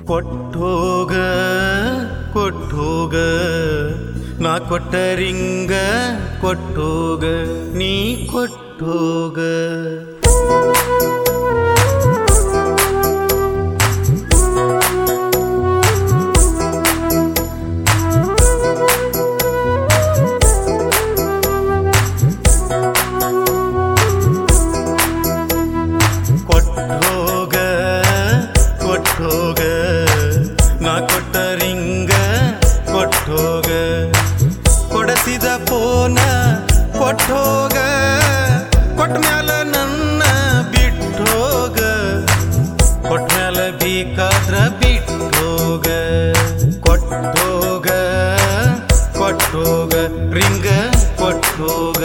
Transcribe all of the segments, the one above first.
ಕೊಟ್ಟೋಗ ಕೊಟ್ಟೋಗ ನಾ ಕೊಟ್ಟ ರಿಂಗ ಕೊಟ್ಟೋಗ ನೀ ಕೊಟ್ಟೋಗ ಕೊಟ್ಟೋಗ ಕೊಟ್ಟೋಗ ನಾ ಕೊಟ್ಟ ರಿಂಗ ಕೊಟ್ಟೋಗ ಕೊಡಸಿದ ಪೋನ ಕೊಟ್ಟೋಗ ಕೊಟ್ಟ ಮ್ಯಾಲ ನನ್ನ ಬಿಟ್ಟೋಗ ಕೊಟ್ಟ ಮ್ಯಾಲ ಬೇಕಾದ್ರ ಬಿಟ್ಟೋಗ ಕೊಟ್ಟೋಗ ಕೊಟ್ಟೋಗ ರಿಂಗ ಕೊಟ್ಟೋಗ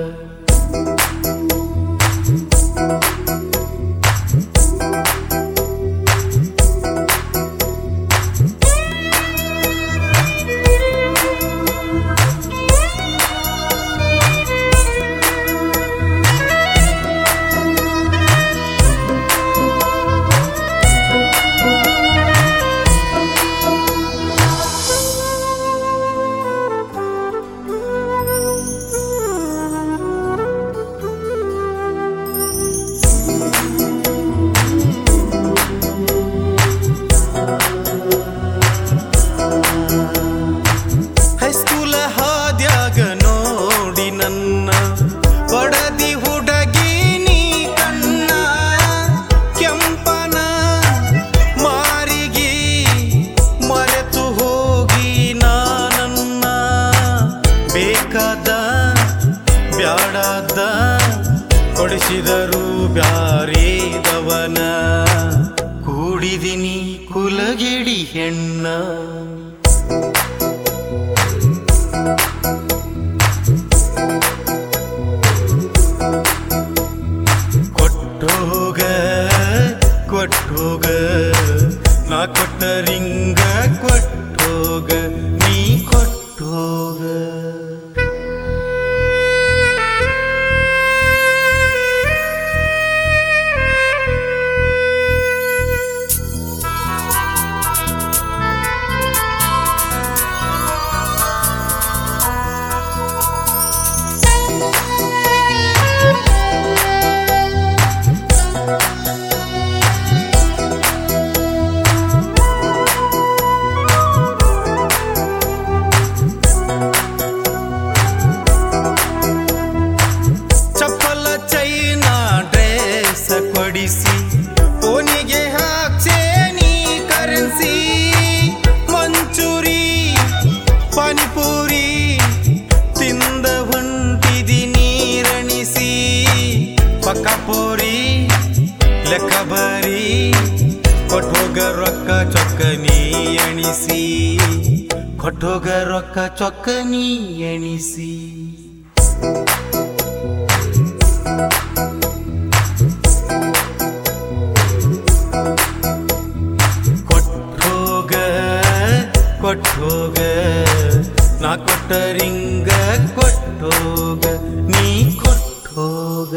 ಹೈಸ್ಕೂಲ ಹಾದ್ಯಾಗ ನೋಡಿ ನನ್ನ ಒಡದಿ ಹುಡುಗಿ ನೀ ಕಣ್ಣ ಕೆಂಪನ ಮಾರಿಗಿ ಮರೆತು ಹೋಗಿ ನಾನನ್ನ ಬೇಕಾದ ಬ್ಯಾಡಾದ ಕೊಡಿಸಿದರು ಬ್ಯಾರೇದವನ ಕೂಡಿದಿನಿ ಕುಲಗೆಡಿ ಹೆಣ್ಣ ಕೊಟ್ಟೋಗ ಕೊಟ್ಟೋಗ ನಾ ಕೊಟ್ಟ ರಿಂಗ ಕೊಟ್ಟೋಗ ನೀ ಕೊಟ್ಟೋಗ ಚಪ್ಪಲ ಚೈನಾ ಡ್ರೆಸ್ ಕೊಡಿಸಿ ಓನಿಗೆ ಹಾಕ್ಸೇನಿ ಕರೆನ್ಸಿ ಮಂಚೂರಿ ಪಾನಿಪೂರಿ ತಿಂದ ಹೊಂಟಿದಿ ನೀರಣಿಸಿ ಪಕ್ಕಪೋರಿ ಲೆಕ್ಕ ಬರಿ ಕೊಟ್ಟೋಗ ರೊಕ್ಕ ಚೊಕ್ಕ ನೀ ಎಣಿಸಿ ಕೊಟ್ಟೋಗ ರೊಕ್ಕ ಚೊಕ್ಕ ನೀ ಎಣಿಸಿ ಕೊಟ್ಟೋಗ ಕೊಟ್ಟೋಗ ನಾ ಕೊಟ್ಟ ರಿಂಗ ಕೊಟ್ಟೋಗ ನೀ ಕೊಟ್ಟೋಗ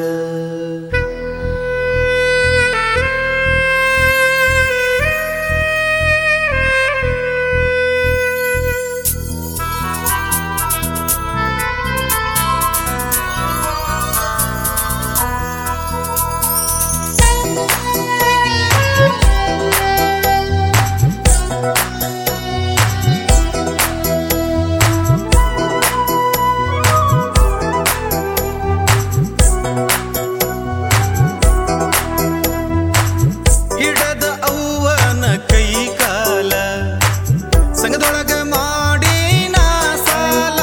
ಹಿಡದ ಅವ್ವನ ಕೈ ಕಾಲ ಸಂಘದೊಳಗ ಮಾಡಿ ನಾ ಸಾಲ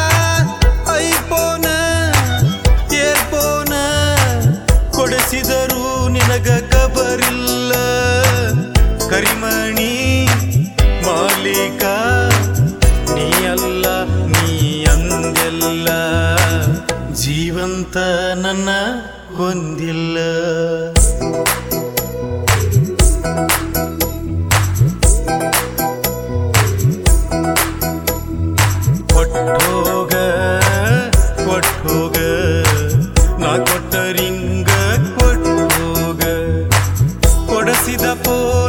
ಐಫೋನ ಏರ್ಫೋನ ಕೊಡಿಸಿದರು ನಿನಗ ಕಬರಿಲ್ಲ ಕರಿಮಣಿ ಮಾಲೀಕ ನೀ ಅಲ್ಲ ನೀ ಅಂದೆಲ್ಲ ಜೀವಂತ ನನ್ನ ಹೊಂದಿಲ್ಲ ಕೊಟ್ಟೋಗ ಕೊಟ್ಟೋಗ ನಾ ಕೊಟ್ಟ ರಿಂಗ ಕೊಟ್ಟೋಗ ಕೊಡಸಿದ ಪೋ